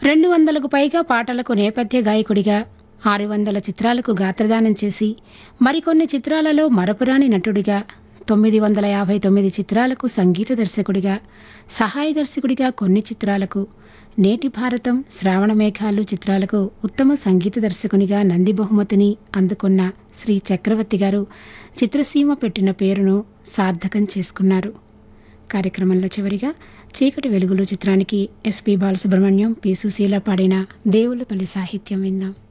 రెండు వందలకు పైగా పాటలకు నేపథ్య గాయకుడిగా ఆరు వందల చిత్రాలకు గాత్రదానం చేసి మరికొన్ని చిత్రాలలో మరపురాని నటుడిగా తొమ్మిది వందల యాభై తొమ్మిది చిత్రాలకు సంగీత దర్శకుడిగా సహాయ దర్శకుడిగా కొన్ని చిత్రాలకు నేటి భారతం శ్రావణ మేఘాలు చిత్రాలకు ఉత్తమ సంగీత దర్శకునిగా నంది బహుమతిని అందుకున్న శ్రీ చక్రవర్తి గారు చిత్రసీమ పెట్టిన పేరును సార్థకం చేసుకున్నారు కార్యక్రమంలో చివరిగా చీకటి వెలుగులు చిత్రానికి ఎస్పి బాలసుబ్రహ్మణ్యం పి సుశీల పాడిన దేవులపల్లి సాహిత్యం విందాం